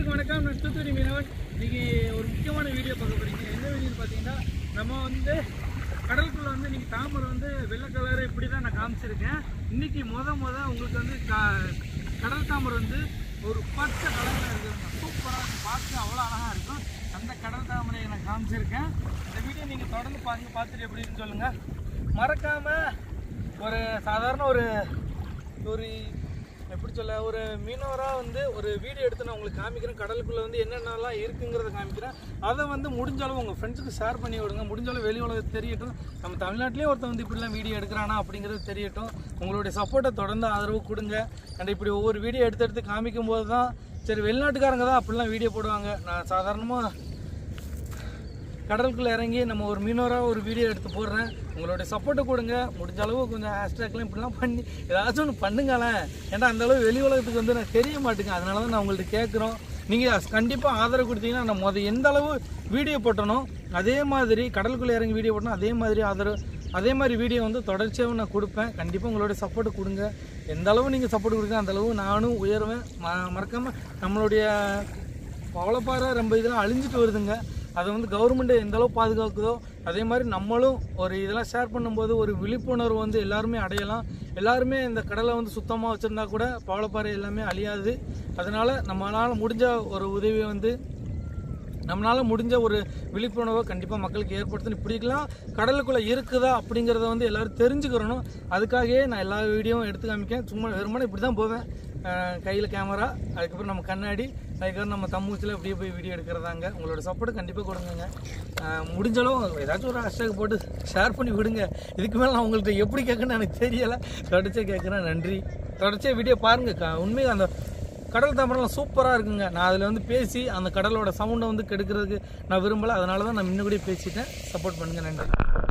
எல்லாருக்கும் வணக்கம் நான் தூத்துக்குடி மீனவன் இன்னைக்கு ஒரு முக்கியமான வீடியோ பார்க்க போறீங்க என்ன வீடியோன்னு பார்த்தீங்கன்னா நம்ம வந்து கடலுக்குள்ள வந்து இன்னைக்கு தாமரை வந்து வெள்ளை கலர் இப்படி தான் நான் காமிச்சிருக்கேன் இன்னைக்கு முத முத உங்களுக்கு வந்து க- கடல் தாமரை வந்து ஒரு பச்சை கலரில் இருக்குதுங்க சூப்பராக பார்க்க அவ்வளோ அழகாக இருக்கும் அந்த கடல் தாமரையை நான் காமிச்சிருக்கேன் இந்த வீடியோ நீங்கள் தொடர்ந்து பாருங்க பார்த்துட்டு எப்படின்னு சொல்லுங்கள் மறக்காமல் ஒரு சாதாரண ஒரு ஒரு எப்படி சொல்ல ஒரு மீனவராக வந்து ஒரு வீடியோ எடுத்து நான் உங்களுக்கு காமிக்கிறேன் கடலுக்குள்ளே வந்து என்னென்னலாம் இருக்குங்கிறத காமிக்கிறேன் அதை வந்து முடிஞ்ச அளவு உங்கள் ஃப்ரெண்ட்ஸுக்கு ஷேர் பண்ணி விடுங்க முடிஞ்ச அளவு வெளி உலகத்துக்கு தெரியட்டும் நம்ம தமிழ்நாட்டிலே ஒருத்தன் வந்து இப்படிலாம் வீடியோ எடுக்கிறானா அப்படிங்கிறது தெரியட்டும் உங்களுடைய சப்போர்ட்டை தொடர்ந்து ஆதரவு கொடுங்க அண்ட் இப்படி ஒவ்வொரு வீடியோ எடுத்து எடுத்து காமிக்கும் போது தான் சரி வெளிநாட்டுக்காரங்க தான் அப்படிலாம் வீடியோ போடுவாங்க நான் சாதாரணமாக கடலுக்குள்ளே இறங்கி நம்ம ஒரு மீனவராக ஒரு வீடியோ எடுத்து போடுறேன் உங்களுடைய சப்போர்ட்டை கொடுங்க முடிஞ்ச அளவு கொஞ்சம் ஹேஷ்டேக்லாம் இப்படிலாம் பண்ணி ஏதாச்சும் ஒன்று பண்ணுங்களேன் ஏன்னா அந்த அளவு வெளி உலகத்துக்கு வந்து நான் தெரிய மாட்டேங்க அதனால தான் நான் உங்கள்ட்ட கேட்குறோம் நீங்கள் கண்டிப்பாக ஆதரவு கொடுத்தீங்கன்னா நான் முத எந்த அளவு வீடியோ போட்டனோ அதே மாதிரி கடலுக்குள்ளே இறங்கி வீடியோ போட்டனோ அதே மாதிரி ஆதரவு அதே மாதிரி வீடியோ வந்து தொடர்ச்சியாகவும் நான் கொடுப்பேன் கண்டிப்பாக உங்களுடைய சப்போர்ட் கொடுங்க எந்த அளவு நீங்கள் சப்போர்ட் கொடுங்க அந்த அளவு நானும் உயருவேன் ம மறக்காமல் நம்மளுடைய பவளப்பாறை ரொம்ப இதெல்லாம் அழிஞ்சிட்டு வருதுங்க அதை வந்து கவர்மெண்ட் எந்த அளவு பாதுகாக்குதோ அதே மாதிரி நம்மளும் ஒரு இதெல்லாம் ஷேர் பண்ணும்போது ஒரு விழிப்புணர்வு வந்து எல்லாருமே அடையலாம் எல்லாருமே இந்த கடலை வந்து சுத்தமாக வச்சுருந்தா கூட பவளப்பாறை எல்லாமே அழியாது அதனால் நம்மளால் முடிஞ்ச ஒரு உதவியை வந்து நம்மளால் முடிஞ்ச ஒரு விழிப்புணர்வை கண்டிப்பாக மக்களுக்கு ஏற்படுத்தணும் இப்படிலாம் கடலுக்குள்ளே இருக்குதா அப்படிங்கிறத வந்து எல்லாரும் தெரிஞ்சுக்கிறணும் அதுக்காகவே நான் எல்லா வீடியோவும் எடுத்து காமிக்கேன் சும்மா வெறுமனே இப்படி தான் போவேன் கையில் கேமரா அதுக்கப்புறம் நம்ம கண்ணாடி அதுக்கப்புறம் நம்ம தம்மூச்சில் இப்படியே போய் வீடியோ எடுக்கிறதாங்க உங்களோட சப்போர்ட் கண்டிப்பாக கொடுங்க அஹ் முடிஞ்ச அளவு ஏதாச்சும் ஒரு ஹேஷ்டேக் போட்டு ஷேர் பண்ணி விடுங்க இதுக்கு மேலே நான் உங்கள்கிட்ட எப்படி கேட்கணும்னு எனக்கு தெரியலை தொடர்ச்சியாக கேட்குறேன் நன்றி தொடர்ச்சியாக வீடியோ பாருங்கள் உண்மையாக அந்த கடல் தாமரைலாம் சூப்பராக இருக்குங்க நான் அதில் வந்து பேசி அந்த கடலோட சவுண்டை வந்து கெடுக்கிறதுக்கு நான் விரும்பலை அதனால தான் நான் முன்னாடியே பேசிட்டேன் சப்போர்ட் பண்ணுங்க நன்றி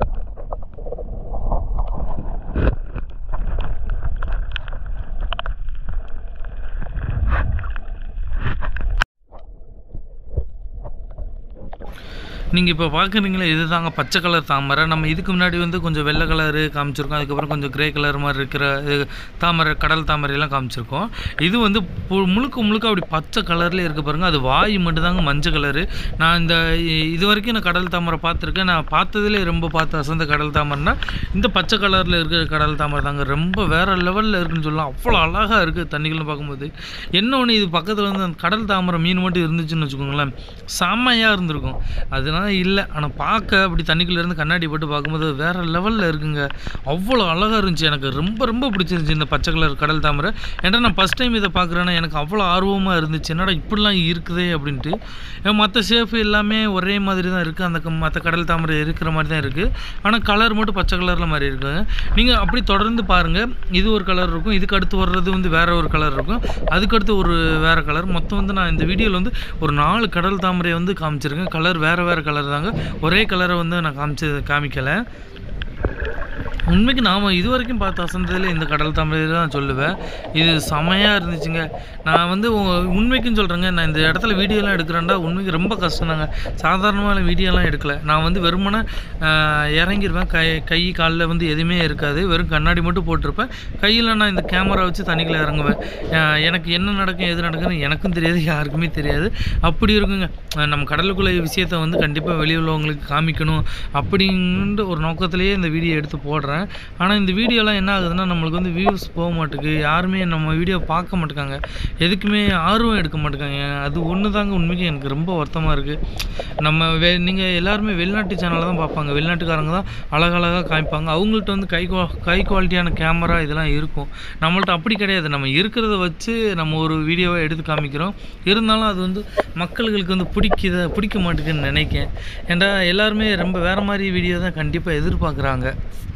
நீங்கள் இப்போ பார்க்குறீங்களே இது தாங்க பச்சை கலர் தாமரை நம்ம இதுக்கு முன்னாடி வந்து கொஞ்சம் வெள்ளை கலரு காமிச்சிருக்கோம் அதுக்கப்புறம் கொஞ்சம் கிரே கலர் மாதிரி இருக்கிற இது தாமரை கடல் தாமரையெல்லாம் காமிச்சிருக்கோம் இது வந்து பு- முழுக்க முழுக்க அப்படி பச்சை கலர்லேயே இருக்க பாருங்க அது வாய் மட்டும்தாங்க மஞ்சள் கலரு நான் இந்த இ- இது வரைக்கும் நான் கடல் தாமரை பார்த்துருக்கேன் நான் பார்த்ததுலே ரொம்ப பார்த்து அசந்த கடல் தாமரைனா இந்த பச்சை கலரில் இருக்கிற கடல் தாமரை தாங்க ரொம்ப வேறு லெவலில் இருக்குன்னு சொல்லலாம் அவ்வளோ அழகாக இருக்குது தண்ணிக்குள்ள பார்க்கும்போது என்ன ஒன்று இது பக்கத்தில் வந்து அந்த கடல் தாமரை மீன் மட்டும் இருந்துச்சுன்னு வச்சுக்கோங்களேன் செம்மையாக இருந்திருக்கும் அதனால இல்லை ஆனால் பார்க்க அப்படி தண்ணிக்குள்ள இருந்து கண்ணாடி போட்டு பார்க்கும்போது வேறு லெவலில் இருக்குங்க அவ்வளோ அழகாக இருந்துச்சு எனக்கு ரொம்ப ரொம்ப பிடிச்சிருந்துச்சு இந்த பச்சை கலர் கடல் தாமரை ஏன்னா நான் ஃபஸ்ட் டைம் இதை பார்க்குறேன்னா எனக்கு அவ்வளோ ஆர்வமாக இருந்துச்சு என்னடா இப்படிலாம் இருக்குதே அப்படின்ட்டு மற்ற ஷேஃப் எல்லாமே ஒரே மாதிரி தான் இருக்குது அந்த மற்ற கடல் தாமரை இருக்கிற மாதிரி தான் இருக்குது ஆனால் கலர் மட்டும் பச்சை கலரில் மாதிரி இருக்குங்க நீங்கள் அப்படி தொடர்ந்து பாருங்கள் இது ஒரு கலர் இருக்கும் இதுக்கு அடுத்து வர்றது வந்து வேற ஒரு கலர் இருக்கும் அதுக்கடுத்து ஒரு வேற கலர் மொத்தம் வந்து நான் இந்த வீடியோவில் வந்து ஒரு நாலு கடல் தாமரையை வந்து காமிச்சிருக்கேன் கலர் வேறு வேறு கலர் தாங்க ஒரே கலரை வந்து நான் காமிச்சு காமிக்கலை உண்மைக்கு நாம் இது வரைக்கும் பார்த்த அசந்ததில் இந்த கடல் தாமரை தான் சொல்லுவேன் இது செமையாக இருந்துச்சுங்க நான் வந்து உ- உண்மைக்கும் சொல்கிறேங்க நான் இந்த இடத்துல வீடியோலாம் எடுக்கிறேன்டா உண்மைக்கு ரொம்ப கஷ்டம்தாங்க சாதாரணமான வீடியோலாம் எடுக்கல நான் வந்து வெறுமனே ஆஹ், இறங்கிருவேன் கை கை காலில் வந்து எதுவுமே இருக்காது வெறும் கண்ணாடி மட்டும் போட்டிருப்பேன் கையில் நான் இந்த கேமரா வச்சு தண்ணிக்குள்ளே இறங்குவேன் ஆஹ், எனக்கு என்ன நடக்கும் எது நடக்குன்னு எனக்கும் தெரியாது யாருக்குமே தெரியாது அப்படி இருக்குங்க ஆஹ், நம்ம கடலுக்குள்ள விஷயத்தை வந்து கண்டிப்பாக வெளியே உள்ளவங்களுக்கு காமிக்கணும் அப்படின்ற ஒரு நோக்கத்திலேயே இந்த வீடியோ எடுத்து போடுறேன் ஆனால் இந்த வீடியோலாம் என்ன ஆகுதுன்னா நம்மளுக்கு வந்து வியூஸ் போக மாட்டேங்குது யாருமே நம்ம வீடியோ பார்க்க மாட்டேங்காங்க எதுக்குமே ஆர்வம் எடுக்க மாட்டேங்காங்க அது ஒன்று தாங்க உண்மைக்கு எனக்கு ரொம்ப வருத்தமாக இருக்குது நம்ம வெ நீங்கள் எல்லாருமே வெளிநாட்டு சேனலை தான் பார்ப்பாங்க வெளிநாட்டுக்காரங்க தான் அழகழகாக காமிப்பாங்க அவங்கள்ட்ட வந்து கை குவா கை குவாலிட்டியான கேமரா இதெல்லாம் இருக்கும் நம்மள்ட்ட அப்படி கிடையாது நம்ம இருக்கிறத வச்சு நம்ம ஒரு வீடியோவை எடுத்து காமிக்கிறோம் இருந்தாலும் அது வந்து மக்களுக்கு வந்து பிடிக்குத பிடிக்க மாட்டேங்குதுன்னு நினைக்கேன் ஏன்டா எல்லாருமே ரொம்ப வேறு மாதிரி வீடியோ தான் கண்டிப்பாக எதிர்பார்க்குறாங்க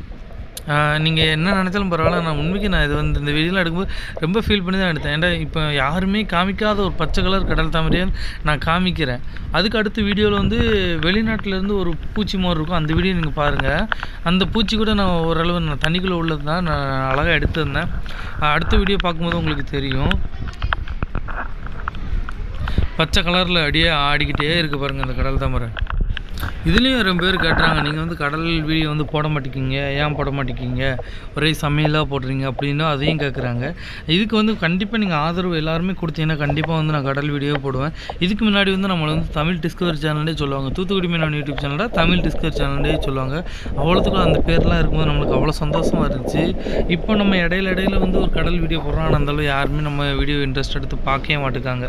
நீங்கள் என்ன நினச்சாலும் பரவாயில்ல நான் உண்மைக்கு நான் இது வந்து இந்த வீடியோலாம் எடுக்கும்போது ரொம்ப ஃபீல் பண்ணி தான் எடுத்தேன் ஏன்டா இப்போ யாருமே காமிக்காத ஒரு பச்சை கலர் கடல் தாமரையை நான் காமிக்கிறேன் அதுக்கு அடுத்த வீடியோவில் வந்து வெளிநாட்டிலேருந்து ஒரு பூச்சி மாதிரி இருக்கும் அந்த வீடியோ நீங்கள் பாருங்கள் அந்த பூச்சி கூட நான் ஓரளவு நான் தண்ணிக்குள்ளே உள்ளது தான் நான் அழகாக எடுத்திருந்தேன் அஹ் அடுத்த வீடியோ பார்க்கும்போது உங்களுக்கு தெரியும் பச்சை கலரில் அப்படியே ஆடிக்கிட்டே இருக்கு பாருங்கள் இந்த கடல் தாமரை இதுலேயும் ரொம்ப பேர் கேட்டுறாங்க நீங்கள் வந்து கடல் வீடியோ வந்து போட மாட்டேங்கிங்க ஏன் போட மாட்டேங்கிங்க ஒரே சமையலாக போடுறீங்க அப்படின்னு அதையும் கேட்குறாங்க இதுக்கு வந்து கண்டிப்பாக நீங்கள் ஆதரவு எல்லாருமே கொடுத்தீங்கன்னா கண்டிப்பாக வந்து நான் கடல் வீடியோ போடுவேன் இதுக்கு முன்னாடி வந்து நம்மளை வந்து தமிழ் டிஸ்கவரி சேனல்லே சொல்லுவாங்க தூத்துக்குடி மீனவன் யூடியூப் சேனலில் தமிழ் டிஸ்கவரி சேனல்லே சொல்லுவாங்க அவ்வளோத்துக்கும் அந்த பேர்லாம் இருக்கும்போது நம்மளுக்கு அவ்வளோ சந்தோஷமாக இருந்துச்சு இப்போ நம்ம இடையில இடையில வந்து ஒரு கடல் வீடியோ போடுறோம் ஆனால் அந்தளவு யாருமே நம்ம வீடியோ இன்ட்ரெஸ்ட் எடுத்து பார்க்கவே மாட்டேங்காங்க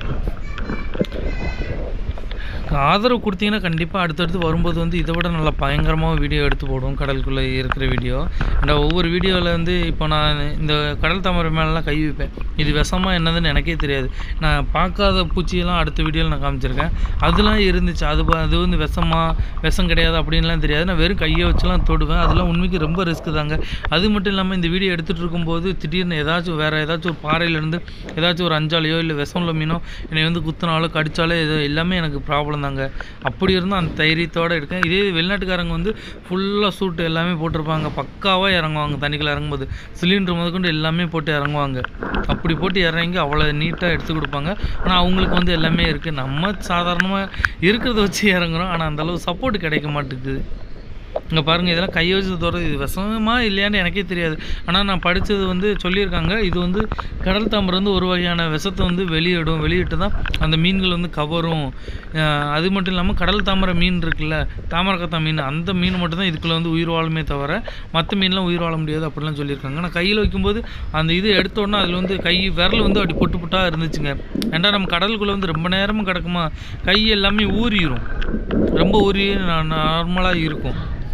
ஆதரவு கொடுத்தீங்கன்னா கண்டிப்பாக அடுத்தடுத்து வரும்போது வந்து இதை விட நல்லா பயங்கரமாக வீடியோ எடுத்து போடுவோம் கடலுக்குள்ளே இருக்கிற வீடியோ இந்த ஒவ்வொரு வீடியோவில் வந்து இப்போ நான் இந்த கடல் தாமரை மேலெலாம் கை வைப்பேன் இது விஷமா என்னதுன்னு எனக்கே தெரியாது நான் பார்க்காத பூச்சியெல்லாம் அடுத்த வீடியோவில் நான் காமிச்சிருக்கேன் அதெல்லாம் இருந்துச்சு அது ப- அது வந்து விஷமா விஷம் கிடையாது அப்படின்லாம் தெரியாது நான் வெறும் கையை வச்சுலாம் தொடுவேன் அதெல்லாம் உண்மைக்கு ரொம்ப ரிஸ்க் தாங்க அது மட்டும் இல்லாமல் இந்த வீடியோ எடுத்துகிட்டு இருக்கும்போது திடீர்னு ஏதாச்சும் வேறு ஏதாச்சும் ஒரு பாறையிலேருந்து ஏதாச்சும் ஒரு அஞ்சாலையோ இல்லை விஷமுள்ள மீனோ என்னை வந்து குத்தினாலோ கடிச்சாலோ இது எல்லாமே எனக்கு ப்ராப்ளம் தாங்க அப்படி இருந்தும் அந்த தைரியத்தோடு இருக்கேன் இதே வெளிநாட்டுக்காரங்க வந்து ஃபுல்லாக சூட்டு எல்லாமே போட்டிருப்பாங்க பக்காவாக இறங்குவாங்க தண்ணிக்குள்ள இறங்கும்போது சிலிண்டர் முதற்கொண்டு எல்லாமே போட்டு இறங்குவாங்க அப்படி போட்டு இறங்கி அவ்வளோ நீட்டாக எடுத்து கொடுப்பாங்க ஆனால் அவங்களுக்கு வந்து எல்லாமே இருக்குது நம்ம சாதாரணமாக இருக்கிறத வச்சு இறங்குறோம் ஆனால் அந்தளவு சப்போர்ட் கிடைக்க மாட்டேங்குது இங்கே பாருங்கள் இதெல்லாம் கை வச்சு தோறது இது விஷமா இல்லையான்னு எனக்கே தெரியாது ஆனால் நான் படித்தது வந்து சொல்லியிருக்காங்க இது வந்து கடல் தாமரை வந்து ஒரு வகையான விஷத்தை வந்து வெளியிடும் வெளியிட்டு தான் அந்த மீன்கள் வந்து கவரும் அஹ் அது மட்டும் இல்லாமல் கடல் தாமரை மீன் இருக்குல்ல தாமரக்கத்தா மீன் அந்த மீன் மட்டும் தான் இதுக்குள்ளே வந்து உயிர் வாழுமே தவிர மற்ற மீன்லாம் உயிர் வாழ முடியாது அப்படிலாம் சொல்லியிருக்காங்க ஆனால் கையில் வைக்கும்போது அந்த இது எடுத்த உடனே அதில் வந்து கை விரல் வந்து அப்படி பொட்டு பொட்டாக இருந்துச்சுங்க ஏன்டா நம்ம கடலுக்குள்ளே வந்து ரொம்ப நேரமும் கிடக்குமா கை எல்லாமே ஊறிடும் ரொம்ப ஊறி நார்மலாக இருக்கும்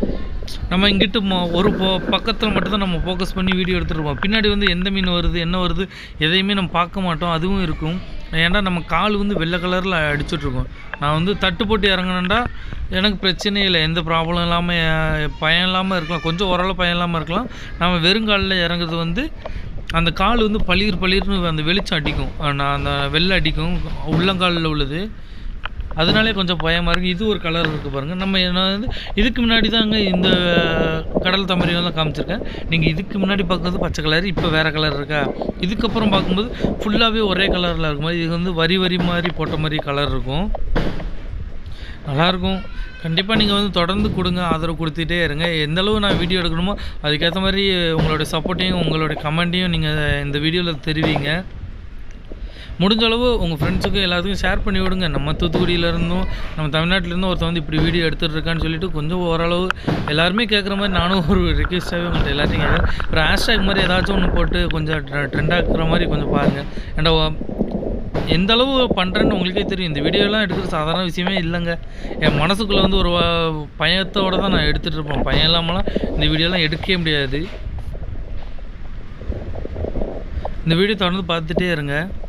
நம்ம இங்கிட்டு மொ- ஒரு போ பக்கத்தில் மட்டும்தான் நம்ம ஃபோக்கஸ் பண்ணி வீடியோ எடுத்துருப்போம் பின்னாடி வந்து எந்த மீன் வருது என்ன வருது எதையுமே நம்ம பார்க்க மாட்டோம் அதுவும் இருக்கும் ஏன்டா நம்ம கால் வந்து வெள்ளை கலரில் அடிச்சிட்ருக்கோம் நான் வந்து தட்டு போட்டு இறங்கினேன்டா எனக்கு பிரச்சனை இல்லை எந்த ப்ராப்ளம் இல்லாமல் பயம் இல்லாமல் இருக்கலாம் கொஞ்சம் ஓரளவு பயம் இல்லாமல் இருக்கலாம் நம்ம வெறுங்காலில் இறங்குறது வந்து அந்த கால் வந்து பளிர் பளிர்னு அந்த வெளிச்சம் அடிக்கும் நான் அந்த வெள்ளை அடிக்கும் உள்ளங்காலில் உள்ளது அதனாலே கொஞ்சம் பயமாக இருக்குது இது ஒரு கலர் இருக்குது பாருங்கள் நம்ம என்ன வந்து இதுக்கு முன்னாடி தாங்க இந்த கடல் தாமரையெல்லாம் காமிச்சிருக்கேன் நீங்கள் இதுக்கு முன்னாடி பார்க்குறது பச்சை கலர் இப்போ வேறு கலர் இருக்கா இதுக்கப்புறம் பார்க்கும்போது ஃபுல்லாகவே ஒரே கலரில் இருக்கும் இது வந்து வரி வரி மாதிரி போட்ட மாதிரி கலர் இருக்கும் நல்லாயிருக்கும் கண்டிப்பாக நீங்கள் வந்து தொடர்ந்து கொடுங்க ஆதரவு கொடுத்துட்டே இருங்க எந்த அளவு நான் வீடியோ எடுக்கணுமோ அதுக்கேற்ற மாதிரி உங்களுடைய சப்போர்ட்டையும் உங்களுடைய கமெண்ட்டையும் நீங்கள் இந்த வீடியோவில் தெரிவிங்க முடிஞ்ச அளவு உங்கள் ஃப்ரெண்ட்ஸுக்கு எல்லாத்துக்கும் ஷேர் பண்ணி விடுங்க நம்ம தூத்துக்குடியில இருந்தும் நம்ம தமிழ்நாட்டிலேருந்தும் ஒருத்தன் வந்து இப்படி வீடியோ எடுத்துகிட்டு இருக்கான்னு சொல்லிட்டு கொஞ்சம் ஓரளவு எல்லாருமே கேட்குற மாதிரி நானும் ஒரு ரிக்வெஸ்ட்டாகவே உங்கள்கிட்ட எல்லாத்தையும் கேட்குறேன் ஒரு ஹேஷ்டேக் மாதிரி ஏதாச்சும் ஒன்று போட்டு கொஞ்சம் ட்ரெண்ட் ஆக்குற மாதிரி கொஞ்சம் பாருங்கள் ஏன்டா எந்த அளவு பண்ணுறேன்னு உங்களுக்கே தெரியும் இந்த வீடியோலாம் எடுக்கிற சாதாரண விஷயமே இல்லைங்க என் மனசுக்குள்ளே வந்து ஒரு வ- பயத்தோட தான் நான் எடுத்துகிட்டு இருப்பேன் பயம் இல்லாமலாம் இந்த வீடியோலாம் எடுக்கவே முடியாது இந்த வீடியோ தொடர்ந்து பார்த்துட்டே இருங்க